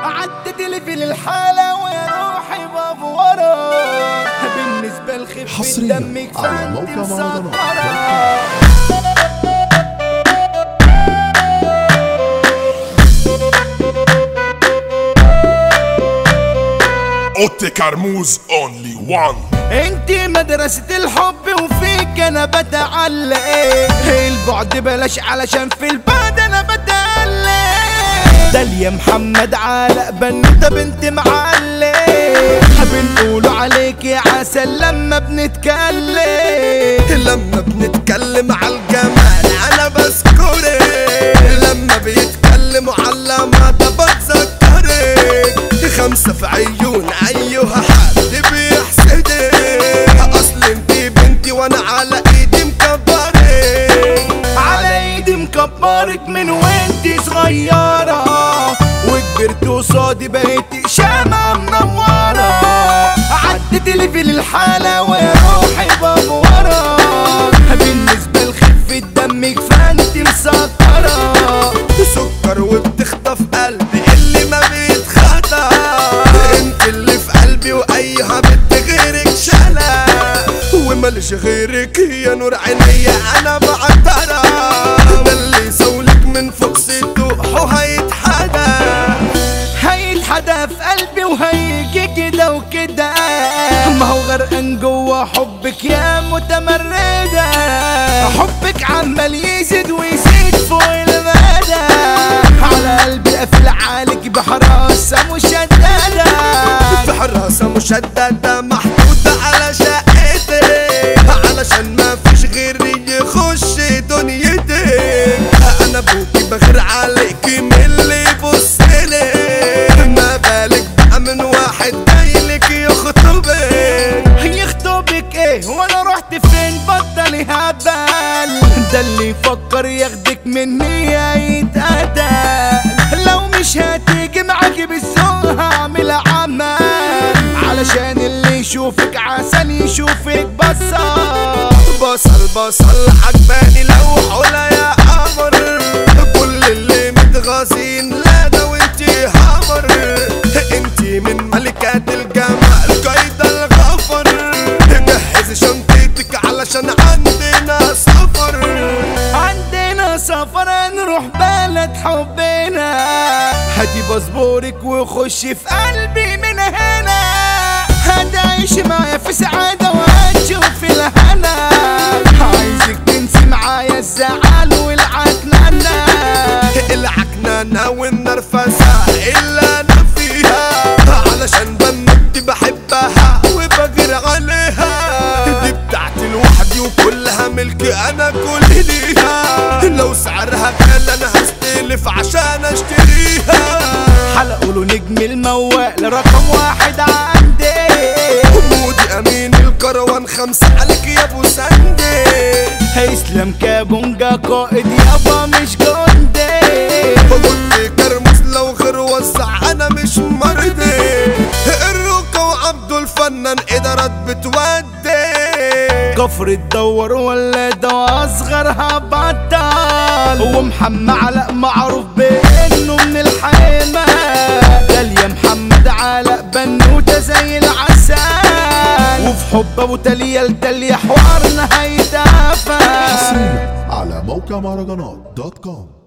عدت لي في الحالة ويا روحي بفورة بالنسبة لخف حصرياً دمك على فانت موقع مهرجانات. مسكرة اوتي كرموز اونلي وان انت مدرسة الحب وفيك انا بتعلق البعد بلاش علشان في البعد انا بتعلق داليا محمد علاء بنوتة بنت معلق بنقولوا عليك يا عسل لما بنتكلم لما بنتكلم على الجمال انا بذكرك لما بيتكلموا على ما بتذكرك خمسة في عيون ايها حد بيحسدك اصل انتي بنتي وانا على ايدي مكبرك على ايدي مكبرك من وانتي صغيرة وكبرت قصادي بقيت شمعة منورة عدت لي في الحالة ويا روحي بابورة بالنسبة لخفة دمك فانت مسكرة سكر وبتخطف قلبي اللي ما بيتخطى انت اللي في قلبي وايها بنت غيرك شلا ومالش غيرك يا نور عينيا انا بعترى ده اللي يسولك من فوق سطوحه هيتحدى هيتحدى في قلبي وهيجي كده وكده ما هو غرقان جوا حبك يا متمردة حبك عمال يزيد ويزيد فوق المدى على قلبي قافل عليك بحراسة مشددة في حراسة مشددة محطوطة على شقتك علشان ما فيش غيري يخش دنيتك انا ابوكي بغير عليكي من اللي يبصلك ما بالك بقى من واحد جايلك يخطبك يخطبك ايه وانا رحت فين بطل هبل ده اللي يفكر ياخدك مني هيتقتل لو مش هتيجي معاكي بالذوق هعمل عمل علشان اللي يشوفك عسل يشوفك بصل بصل بصل عجباني لو حلا يا قمر كل اللي متغاظين لا ده وانتي همر انتي من ملكات الجمال قايدة الغفر جهزي شنطتك علشان عندنا سفر عندنا سفر نروح بلد حبنا هاتي باسبورك وخش في قلبي من هنا هتعيش معايا في سعادة وهتشوف الهنا عايزك تنسي معايا الزعل والعكننة العكنانة والنرفزة اللي انا فيها علشان بنتي بحبها وبغير عليها دي بتاعتي لوحدي وكلها ملكي انا كل ليها لو سعرها غالي انا هستلف عشان اشتريها حلقوا له نجم الموال رقم واحد عندي مودي امين الكروان خمسة عليك يا ابو سندي هيسلم كابونجا قائد يابا مش جندي قلت كرموس لو غير وزع انا مش مرضي الروكا وعبد الفنان ادارات بتودي كفر تدور ولا ده اصغرها بطل ومحمد علاء معروف بانه من الحيمة داليا محمد علاء بنوتة زي العسل وفي حب ابو تالية لتالية حوارنا هيتقفل حصريا على موقع مهرجانات دوت كوم